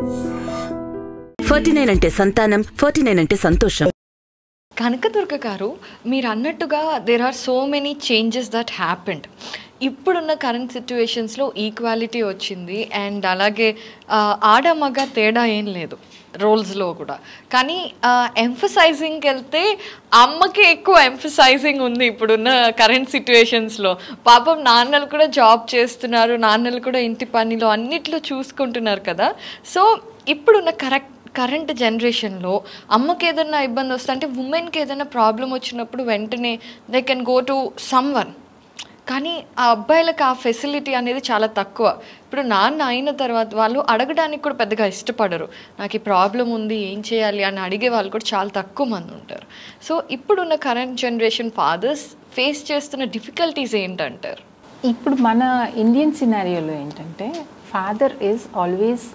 Forty nine అంటే సంతానం forty nine అంటే సంతోషం కనకదుర్గ గారు మీరు అన్నట్టుగా there are so many changes that happened ఇప్పుడున్న కరెంట్ సిచ్యువేషన్స్లో ఈక్వాలిటీ వచ్చింది అండ్ అలాగే ఆ, ఆడ మగ తేడా ఏం లేదు రోల్స్లో కూడా కానీ ఎంఫసైజింగ్కి వెళ్తే అమ్మకి ఎక్కువ ఎంఫసైజింగ్ ఉంది ఇప్పుడున్న కరెంట్ సిచ్యువేషన్స్లో పాపం నాన్నలు కూడా జాబ్ చేస్తున్నారు నాన్నలు కూడా ఇంటి పనిలో అన్నిట్లో చూసుకుంటున్నారు కదా సో ఇప్పుడున్న కరెక్ట్ కరెంట్ జనరేషన్లో అమ్మకి ఏదైనా ఇబ్బంది వస్తే అంటే ఉమెన్కి ఏదైనా ప్రాబ్లం వచ్చినప్పుడు వెంటనే they can go to someone కానీ ఆ అబ్బాయిలకు ఆ ఫెసిలిటీ అనేది చాలా తక్కువ ఇప్పుడు నాన్న అయిన తర్వాత వాళ్ళు అడగడానికి కూడా పెద్దగా ఇష్టపడరు నాకు ఈ ప్రాబ్లం ఉంది ఏం చేయాలి అని అడిగే వాళ్ళు కూడా చాలా తక్కువ మంది ఉంటారు సో ఇప్పుడున్న కరెంట్ జనరేషన్ ఫాదర్స్ ఫేస్ చేస్తున్న డిఫికల్టీస్ ఏంటంటారు ఇప్పుడు మన ఇండియన్ సినారియోలో ఏంటంటే father is always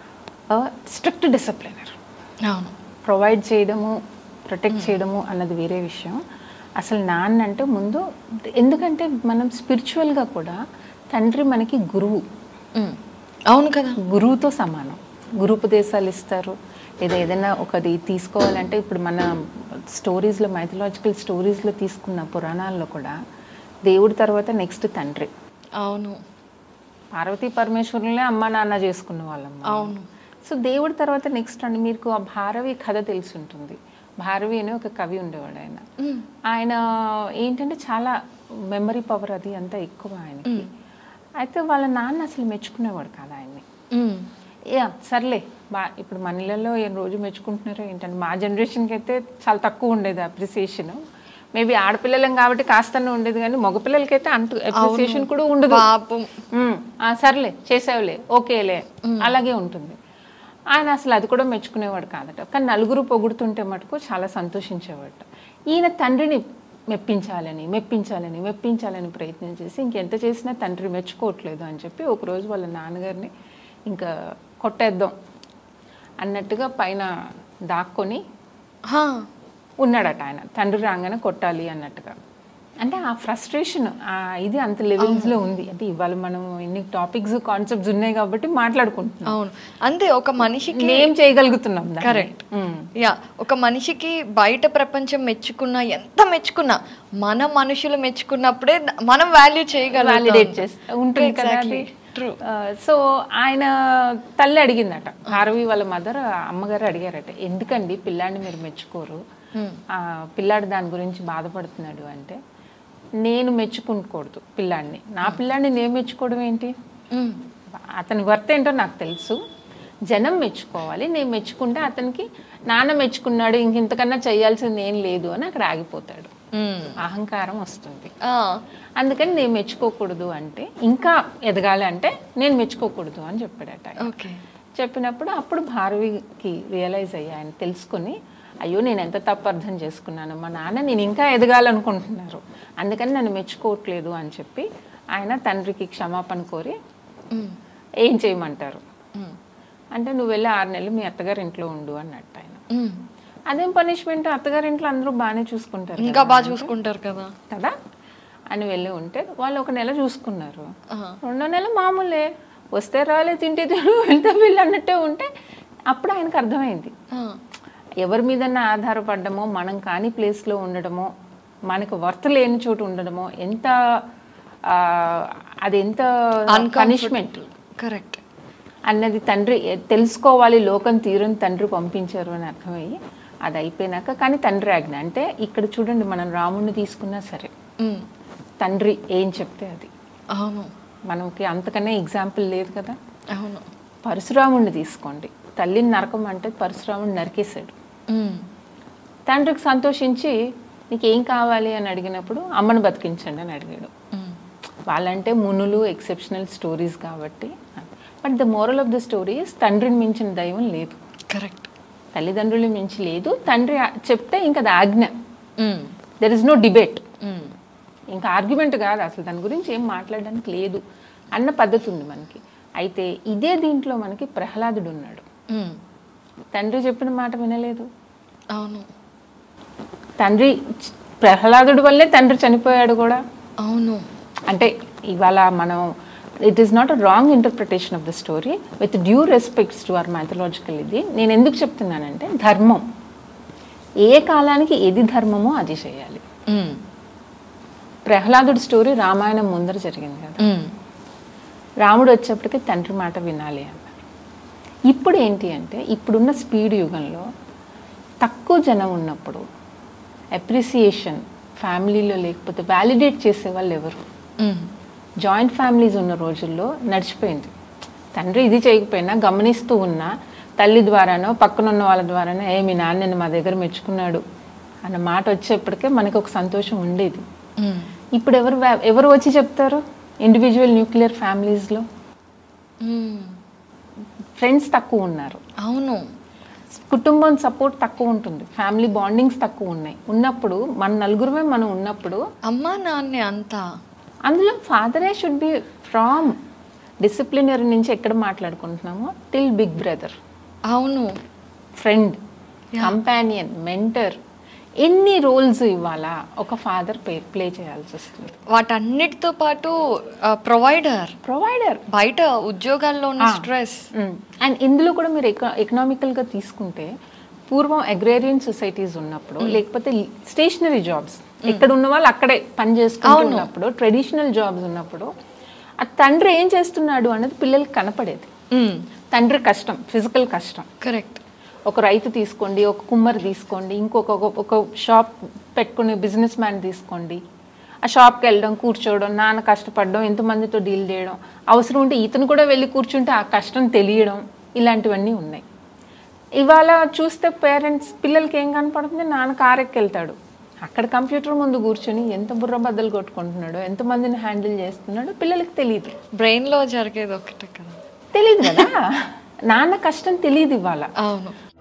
strict disciplinarian అవును ప్రొవైడ్ చేయడము ప్రొటెక్ట్ చేయడము అన్నది వేరే విషయం అసలు నాన్న అంటే ముందు ఎందుకంటే మనం స్పిరిచువల్గా కూడా తండ్రి మనకి గురువు ఉమ్. అవును కదా గురువుతో సమానం గురుపదేశాలు ఇస్తారు లేదా ఏదైనా ఒకటి తీసుకోవాలంటే ఇప్పుడు మన స్టోరీస్లో మైథలాజికల్ స్టోరీస్లో తీసుకున్న పురాణాల్లో కూడా దేవుడి తర్వాత నెక్స్ట్ తండ్రి అవును పార్వతీ పరమేశ్వరులే అమ్మ నాన్న చేసుకున్న వాళ్ళం మనం. అవును. సో దేవుడి తర్వాత నెక్స్ట్ అండి మీకు ఆ భారవి కథ తెలిసి ఉంటుంది భారవి అనే ఒక కవి ఉండేవాడు ఆయన ఆయన ఏంటంటే చాలా మెమరీ పవర్ అది అంతా ఎక్కువ ఆయనకి అయితే వాళ్ళ నాన్న అసలు మెచ్చుకునేవాడు కాదు ఆయన్ని ఉమ్. యా సర్లే బా ఇప్పుడు మన ఇళ్ళల్లో ఏం రోజు మెచ్చుకుంటున్నారో ఏంటంటే మా జనరేషన్కి అయితే చాలా తక్కువ ఉండేది అప్రిసియేషన్ మేబీ ఆడపిల్లలం కాబట్టి కాస్తనే ఉండేది కానీ మగపిల్లలకైతే అంత అప్రిసియేషన్ కూడా ఉండదు పాపం ఉమ్, ఆ, సర్లే చేసావులే ఓకేలే అలాగే ఉంటుంది ఆయన అసలు అది కూడా మెచ్చుకునేవాడు కాదట కానీ నలుగురు పొగుడుతుంటే మటుకు చాలా సంతోషించేవాడు ఈయన తండ్రిని మెప్పించాలని మెప్పించాలని మెప్పించాలని ప్రయత్నం చేసి ఇంకెంత చేసినా తండ్రి మెచ్చుకోవట్లేదు అని చెప్పి ఒకరోజు వాళ్ళ నాన్నగారిని ఇంకా కొట్టేద్దాం అన్నట్టుగా పైన దాక్కొని హా. ఉన్నాడట ఆయన తండ్రి రాగానే కొట్టాలి అన్నట్టుగా అంటే ఆ ఫ్రస్ట్రేషన్ ఆ ఇది అంత లెవెల్స్లో ఉంది అంటే ఇవాళ మనం ఎన్ని టాపిక్స్ కాన్సెప్ట్స్ ఉన్నాయి కాబట్టి మాట్లాడుకుంటున్నాం అవును అంతే ఒక మనిషికి ఏం చేయగలుగుతున్నాం దాన్ని. కరెక్ట్ ఉమ్. యా ఒక మనిషికి బయట ప్రపంచం మెచ్చుకున్నా ఎంత మెచ్చుకున్నా మన మనుషులు మెచ్చుకున్నప్పుడే ద- మనం వాల్యూ చేయగలం వాలిడేట్ చేస్తా ఉంటుంది కదా అది. ట్రూ ఆ, సో ఆయన తల్లి అడిగిందట భారవి వాళ్ళ మదర్ అమ్మగారు అడిగారట ఎందుకండి పిల్లాడిని మీరు మెచ్చుకోరు ఆ, పిల్లాడు దాని గురించి బాధపడుతున్నాడు అంటే నేను మెచ్చుకోకూడదు పిల్లాడిని నా పిల్లాడిని నేను మెచ్చుకోవడం ఏంటి అతని వర్త్ ఏంటో నాకు తెలుసు జనం మెచ్చుకోవాలి నేను మెచ్చుకుంటే అతనికి నాన్న మెచ్చుకున్నాడు ఇంక ఇంతకన్నా చేయాల్సింది ఏం లేదు అని అక్కడ ఆగిపోతాడు అహంకారం వస్తుంది అందుకని నేను మెచ్చుకోకూడదు అంటే ఇంకా ఎదగాలి అంటే నేను మెచ్చుకోకూడదు అని చెప్పాడట ఆయన. ఓకే చెప్పినప్పుడు అప్పుడు భారవికి రియలైజ్ అయ్యి ఆయన తెలుసుకొని అయ్యో నేను ఎంత తప్పు అర్థం చేసుకున్నాను మా నాన్న నేను ఇంకా ఎదగాలనుకుంటున్నారు అందుకని నన్ను మెచ్చుకోవట్లేదు అని చెప్పి ఆయన తండ్రికి క్షమాపణ కోరి ఏం చేయమంటారు అంటే నువ్వు వెళ్ళి ఆరు నెలలు మీ అత్తగారి ఇంట్లో ఉండు అన్నట్టు ఆయన అదేం పనిష్మెంట్ అత్తగారి ఇంట్లో అందరూ బాగానే చూసుకుంటారు ఇంకా బాగా చూసుకుంటారు కదా కదా అని వెళ్ళి ఉంటే వాళ్ళు ఒక నెల చూసుకున్నారు రెండో నెల మామూలే వస్తే రాలే తింటే తిను వెళ్తే వీళ్ళు అన్నట్టే ఉంటే అప్పుడు ఆయనకు అర్థమైంది ఆ. ఎవరి మీదన్నా ఆధారపడ్డమో మనం కాని ప్లేస్లో ఉండడమో మనకు వర్త్ లేని చోటు ఉండడమో ఎంత ఆ, అది ఎంత పనిష్మెంట్ కరెక్ట్ అన్నది తండ్రి ఎ- తెలుసుకోవాలి లోకం తీరని తండ్రి పంపించారు అని అర్థమయ్యి అది అయిపోయినాక కానీ తండ్రి ఆజ్ఞ అంటే ఇక్కడ చూడండి మనం రాముడిని తీసుకున్నా సరే తండ్రి ఏం చెప్తే అది అవును మనకి అంతకన్నా ఎగ్జాంపుల్ లేదు కదా అవును పరశురాముడిని తీసుకోండి తల్లిని నరకం అంటే పరశురాముడిని నరికేశాడు ఉమ్. తండ్రికి సంతోషించి నీకు ఏం కావాలి అని అడిగినప్పుడు అమ్మను బతికించండి అని అడిగాడు ఉమ్. వాళ్ళంటే మునులు ఎక్సెప్షనల్ స్టోరీస్ కాబట్టి but the moral of the stories తండ్రిని మించిన దైవం లేదు కరెక్ట్ తల్లిదండ్రులు మించి లేదు తండ్రి ఆ- చెప్తే ఇంకా అది ఆజ్ఞ um. There is no debate um. ఇంకా ఆర్గ్యుమెంట్ కాదు అసలు దాని గురించి ఏం మాట్లాడడానికి లేదు అన్న పద్ధతి ఉంది మనకి అయితే ఇదే దీంట్లో మనకి ప్రహ్లాదుడు ఉన్నాడు ఉమ్. తండ్రి చెప్పిన మాట వినలేదు అవును తండ్రి చ- ప్రహ్లాదుడి వల్లే తండ్రి చనిపోయాడు కూడా అవును అంటే ఇవాళ మనం it is not a wrong interpretation of the story with due respects to our mythological ఇది నేను ఎందుకు చెప్తున్నానంటే ధర్మం ఏ కాలానికి ఏది ధర్మమో అది చేయాలి మ్మ్. ప్రహ్లాదుడి స్టోరీ రామాయణం ముందర జరిగింది కదా మ్మ్. రాముడు వచ్చేప్పటికి తండ్రి మాట వినాలి అన్నారు ఇప్పుడు ఏంటి అంటే ఇప్పుడున్న స్పీడ్ యుగంలో తక్కువ జనం ఉన్నప్పుడు అప్రిసియేషన్ ఫ్యామిలీలో లేకపోతే వ్యాలిడేట్ చేసే వాళ్ళు ఎవరు మ్మ్. జాయింట్ ఫ్యామిలీస్ ఉన్న రోజుల్లో నడిచిపోయింది తండ్రి ఇది చేయకపోయినా గమనిస్తూ ఉన్నా తల్లి ద్వారానో పక్కన ఉన్న వాళ్ళ ద్వారానో ఏ మీ నాన్న నిన్ను మా దగ్గర మెచ్చుకున్నాడు అన్న మాట వచ్చేప్పటికే మనకు ఒక సంతోషం ఉండేది మ్మ్. ఇప్పుడు ఎవరు వ్యా- ఎవరు వచ్చి చెప్తారు ఇండివిజువల్ న్యూక్లియర్ ఫ్యామిలీస్లో మ్మ్. ఫ్రెండ్స్ తక్కువ ఉన్నారు అవును కుటుంబం సపోర్ట్ తక్కువ ఉంటుంది ఫ్యామిలీ బాండింగ్స్ తక్కువ ఉన్నాయి ఉన్నప్పుడు మన నలుగురమే మనం ఉన్నప్పుడు అమ్మా నాన్నే అంతా అందులో ఫాదరే షుడ్ బి ఫ్రామ్ డిసిప్లినరీ నుంచి ఎక్కడ మాట్లాడుకుంటున్నామో టిల్ బిగ్ బ్రదర్ అవును ఫ్రెండ్ కంపానియన్ మెంటర్ ఎన్ని రోల్స్ ఇవ్వాలా ఒక ఫాదర్ ప్లే ప్లే చేయాల్సి వస్తుంది వాటన్నిటితో పాటు ప్రొవైడర్ ప్రొవైడర్ బయట ఉద్యోగాల్లో ఉన్న స్ట్రెస్ అండ్ ఇందులో కూడా మీరు ఎక ఎకనామికల్గా తీసుకుంటే పూర్వం అగ్రేరియన్ సొసైటీస్ ఉన్నప్పుడు లేకపోతే స్టేషనరీ జాబ్స్ ఎక్కడ ఉన్న వాళ్ళు అక్కడే పని చేసుకుంటూ ఉన్నప్పుడు ట్రెడిషనల్ జాబ్స్ ఉన్నప్పుడు ఆ తండ్రి ఏం చేస్తున్నాడు అన్నది పిల్లలకి కనపడేది తండ్రి కష్టం ఫిజికల్ కష్టం కరెక్ట్ ఒక రైతు తీసుకోండి ఒక కుమ్మరి తీసుకోండి ఇంకొక ఒక- ఒక షాప్ పెట్టుకునే బిజినెస్ మ్యాన్ తీసుకోండి ఆ షాప్కి వెళ్ళడం కూర్చోవడం నాన్న కష్టపడడం ఎంతమందితో డీల్ చేయడం అవసరం ఉంటే ఇతను కూడా వెళ్ళి కూర్చుంటే ఆ కష్టం తెలియడం ఇలాంటివన్నీ ఉన్నాయి ఇవాళ చూస్తే పేరెంట్స్ పిల్లలకి ఏం కనపడుతుంది నాన్న కారెక్కి వెళ్తాడు అక్కడ కంప్యూటర్ ముందు కూర్చొని ఎంత బుర్ర బద్దలు కొట్టుకుంటున్నాడో ఎంతమందిని హ్యాండిల్ చేస్తున్నాడో పిల్లలకి తెలియదు బ్రెయిన్ లో జరిగేది ఒకటే కదా తెలియదు కదా నాన్న కష్టం తెలియదు ఇవాళ అవును